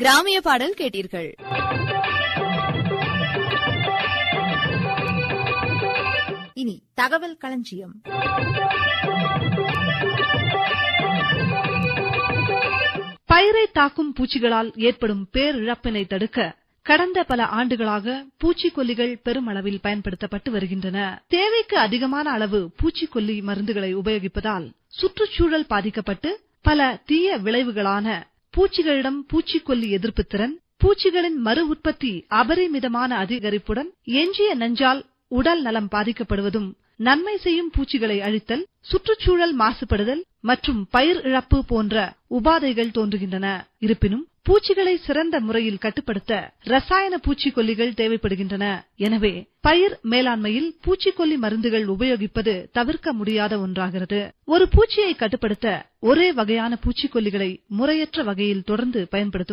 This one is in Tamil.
கிராமிய பாடல் கேட்டீர்கள் இனி தகவல் களஞ்சியம் பயிரை தாக்கும் பூச்சிகளால் ஏற்படும் பேரிழப்பினை தடுக்க கடந்த பல ஆண்டுகளாக பூச்சிக்கொல்லிகள் பெருமளவில் பயன்படுத்தப்பட்டு வருகின்றன தேவைக்கு அதிகமான அளவு பூச்சிக்கொல்லி மருந்துகளை உபயோகிப்பதால் சுற்றுச்சூழல் பாதிக்கப்பட்டு பல தீய விளைவுகளான பூச்சிகளிடம் பூச்சிக்கொல்லி எதிர்ப்பு திறன் பூச்சிகளின் மறு உற்பத்தி அபரிமிதமான அதிகரிப்புடன் எஞ்சிய நஞ்சால் உடல் நலம் பாதிக்கப்படுவதும் நன்மை செய்யும் பூச்சிகளை அழித்தல் சுற்றுச்சூழல் மாசுபடுதல் மற்றும் பயிர் இழப்பு போன்ற உபாதைகள் தோன்றுகின்றன இருப்பினும் பூச்சிகளை சிறந்த முறையில் கட்டுப்படுத்த ரசாயன பூச்சிக்கொல்லிகள் தேவைப்படுகின்றன எனவே பயிர் மேலாண்மையில் பூச்சிக்கொல்லி மருந்துகள் உபயோகிப்பது தவிர்க்க முடியாத ஒன்றாகிறது ஒரு பூச்சியை கட்டுப்படுத்த ஒரே வகையான பூச்சிக்கொல்லிகளை முறையற்ற வகையில் தொடர்ந்து பயன்படுத்தும்